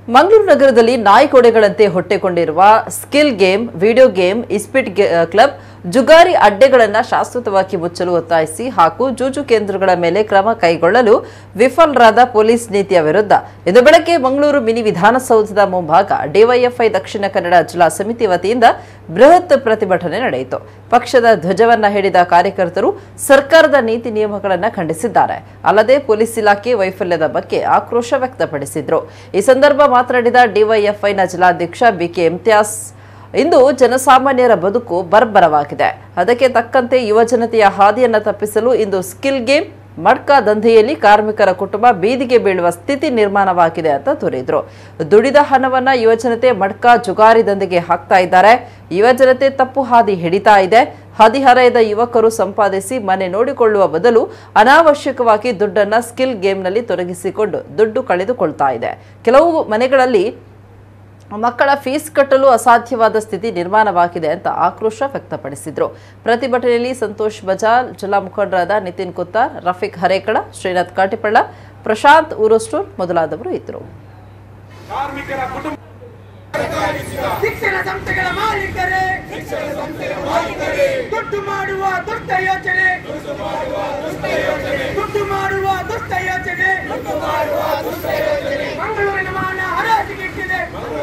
ಮಂಗಳೂರು ನಗರದಲ್ಲಿ ನಾಯಿಕೋಡೆಗಳಂತೆ ಹೊಟ್ಟೆಕೊಂಡಿರುವ ಸ್ಕಿಲ್ ಗೇಮ್ ವಿಡಿಯೋ ಗೇಮ್ ಇಸ್ಪಿಟ್ ಗೆ- ಕ್ಲಬ್ ಜುಗಾರಿ ಅಡ್ಡೆಗಳನ್ನು ಶಾಶ್ವತವಾಗಿ ಮುಚ್ಚಲು ಒತ್ತಾಯಿಸಿ ಹಾಗೂ ಜೂಜು ಕೇಂದ್ರಗಳ ಮೇಲೆ ಕ್ರಮ ಕೈಗೊಳ್ಳಲು ವಿಫಲರಾದ ಪೊಲೀಸ್ ನೀತಿಯ ವಿರುದ್ಧ ಇಂದು ಬೆಳಗ್ಗೆ ಮಂಗಳೂರು ಮಿನಿ ವಿಧಾನಸೌಧದ ಮುಂಭಾಗ ಡಿವೈಎಫ್ಐ ದಕ್ಷಿಣ ಕನ್ನಡ ಜಿಲ್ಲಾ ಸಮಿತಿ ವತಿಯಿಂದ ಬೃಹತ್ ಪ್ರತಿಭಟನೆ ನಡೆಯಿತು ಪಕ್ಷದ ಧ್ವಜವನ್ನ ಹಿಡಿದ ಕಾರ್ಯಕರ್ತರು ಸರ್ಕಾರದ ನೀತಿ ನಿಯಮಗಳನ್ನು ಖಂಡಿಸಿದ್ದಾರೆ ಅಲ್ಲದೆ ಪೊಲೀಸ್ ಇಲಾಖೆ ವೈಫಲ್ಯದ ಬಗ್ಗೆ ಆಕ್ರೋಶ ವ್ಯಕ್ತಪಡಿಸಿದ್ರು ಈ ಸಂದರ್ಭ ಮಾತನಾಡಿದ ಡಿವೈಎಫ್ಐನ ಜಿಲ್ಲಾಧ್ಯಕ್ಷ ಬಿಕೆ ಇಮ್ತಿಯಾಸ್ ಇಂದು ಜನಸಾಮಾನ್ಯರ ಬದುಕು ಬರ್ಬರವಾಗಿದೆ ಅದಕ್ಕೆ ತಕ್ಕಂತೆ ಯುವಜನತೆಯ ಹಾದಿಯನ್ನು ತಪ್ಪಿಸಲು ಇಂದು ಸ್ಕಿಲ್ ಗೇಮ್ ಮಡ್ಕಾ ದಂಧೆಯಲ್ಲಿ ಕಾರ್ಮಿಕರ ಕುಟುಂಬ ಬೀದಿಗೆ ಬೀಳುವ ಸ್ಥಿತಿ ನಿರ್ಮಾಣವಾಗಿದೆ ಅಂತ ದೂರಿದ್ರು ದುಡಿದ ಹಣವನ್ನ ಯುವಜನತೆ ಮಡ್ಕಾ ಜುಗಾರಿ ದಂಧೆಗೆ ಹಾಕ್ತಾ ಇದ್ದಾರೆ ಯುವಜನತೆ ತಪ್ಪು ಹಾದಿ ಹಿಡಿತಾ ಇದೆ ಹದಿಹರೆಯದ ಯುವಕರು ಸಂಪಾದಿಸಿ ಮನೆ ನೋಡಿಕೊಳ್ಳುವ ಬದಲು ಅನಾವಶ್ಯಕವಾಗಿ ದುಡ್ಡನ್ನ ಸ್ಕಿಲ್ ಗೇಮ್ನಲ್ಲಿ ತೊಡಗಿಸಿಕೊಂಡು ದುಡ್ಡು ಕಳೆದುಕೊಳ್ತಾ ಇದೆ ಕೆಲವು ಮನೆಗಳಲ್ಲಿ ಮಕ್ಕಳ ಫೀಸ್ ಕಟ್ಟಲು ಅಸಾಧ್ಯವಾದ ಸ್ಥಿತಿ ನಿರ್ಮಾಣವಾಗಿದೆ ಅಂತ ಆಕ್ರೋಶ ವ್ಯಕ್ತಪಡಿಸಿದ್ರು ಪ್ರತಿಭಟನೆಯಲ್ಲಿ ಸಂತೋಷ್ ಬಜಾರ್ ಜಿಲ್ಲಾ ಮುಖಂಡರಾದ ನಿತಿನ್ ಕುತ್ತಾರ್ ರಫೀಕ್ ಹರೇಕಳ ಶ್ರೀನಾಥ್ ಕಾಟಿಪಳ್ಳ ಪ್ರಶಾಂತ್ ಊರೋಸ್ಟೂರ್ ಮೊದಲಾದವರು ಇದ್ದರು ಕಾರ್ಮಿಕರ ಕುಟುಂಬ ಶಿಕ್ಷಣ ಸಂಸ್ಥೆಗಳ ಮಾಲೀಕರೇ ದುಡ್ಡು ಮಾಡುವ ದುಷ್ಟ ಯೋಚನೆ ದುಡ್ಡು ಮಾಡುವ ದುಷ್ಟ ಯೋಚನೆ ಮಂಗಳೂರಿನ ಮಾನ ಹರಾಜಿಗಿಟ್ಟಿದೆ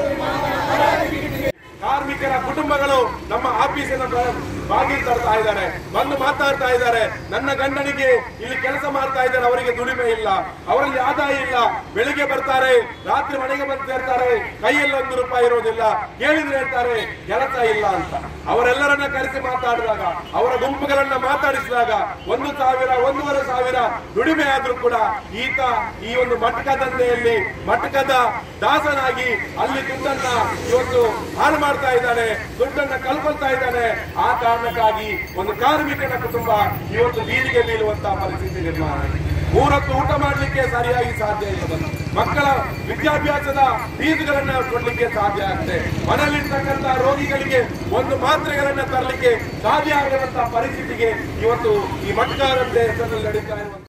ಕಾರ್ಮಿಕರ ಕುಟುಂಬಗಳು ನಮ್ಮ ಆಫೀಸಿನ ಬ- ಬಾಗಿಲು ತರ್ತಾ ಇದ್ದಾರೆ ಬಂದು ಮಾತಾಡ್ತಾ ಇದ್ದಾರೆ ನನ್ನ ಗಂಡನಿಗೆ ಇಲ್ಲಿ ಕೆಲಸ ಮಾಡ್ತಾ ಇದ್ದಾರೆ ಅವರಿಗೆ ದುಡಿಮೆ ಇಲ್ಲ ಅವರಲ್ಲಿ ಆದಾಯ ಇಲ್ಲ ಬೆಳಿಗ್ಗೆ ಬರ್ತಾರೆ ರಾತ್ರಿ ಮನೆಗೆ ಬಂದು ಸೇರ್ತಾರೆ ಕೈಯಲ್ಲಿ ಒಂದು ರೂಪಾಯಿ ಇರೋದಿಲ್ಲ ಕೇಳಿದ್ರೆ ಹೇಳ್ತಾರೆ ಕೆಲಸ ಇಲ್ಲ ಅಂತ ಅವರೆಲ್ಲರನ್ನ ಕರೆಸಿ ಮಾತಾಡಿದಾಗ ಅವರ ಗುಂಪುಗಳನ್ನ ಮಾತಾಡಿಸಿದಾಗ ಒಂದು ಸಾವಿರ ಒಂದೂವರೆ ಸಾವಿರ ದುಡಿಮೆ ಆದ್ರೂ ಕೂಡ ಈತ ಈ ಒಂದು ಮಟಕ ದಂಧೆಯಲ್ಲಿ ಮಟಕದ ದಾಸನಾಗಿ ಅಲ್ಲಿ ದುಡ್ಡನ್ನ ಇವತ್ತು ಹಾಳು ಮಾಡ್ತಾ ಇದ್ದಾನೆ ದುಡ್ಡನ್ನ ಕಳ್ಕೊಳ್ತಾ ಇದ್ದಾನೆ ಆ ಕಾರಣಕ್ಕಾಗಿ ಒಂದು ಕಾರ್ಮಿಕನ ಕುಟುಂಬ ಇವತ್ತು ಬೀದಿಗೆ ಬೀಳುವಂತಹ ಪರಿಸ್ಥಿತಿ ನಿರ್ಮಾಣ ಆಗಿದೆ. ಮೂರೊತ್ತು ಊಟ ಮಾಡಲಿಕ್ಕೆ ಸರಿಯಾಗಿ ಸಾಧ್ಯ ಇಲ್ಲ ಮಕ್ಕಳ ವಿದ್ಯಾಭ್ಯಾಸದ ಫೀಸ್ಗಳನ್ನ ಕೊಡ್ಲಿಕ್ಕೆ ಸಾಧ್ಯ ಆಗುತ್ತೆ ಮನೆಯಲ್ಲಿರ್ತಕ್ಕಂಥ ರೋಗಿಗಳಿಗೆ ಒಂದು ಮಾತ್ರೆಗಳನ್ನ ತರಲಿಕ್ಕೆ ಸಾಧ್ಯ ಆಗದಂತಹ ಪರಿಸ್ಥಿತಿಗೆ ಇವತ್ತು ಈ ಮಟ್ಕಾರಂತೆ ಹೆಸರಲ್ಲಿ ನಡೀತಾ ಇರುವಂತ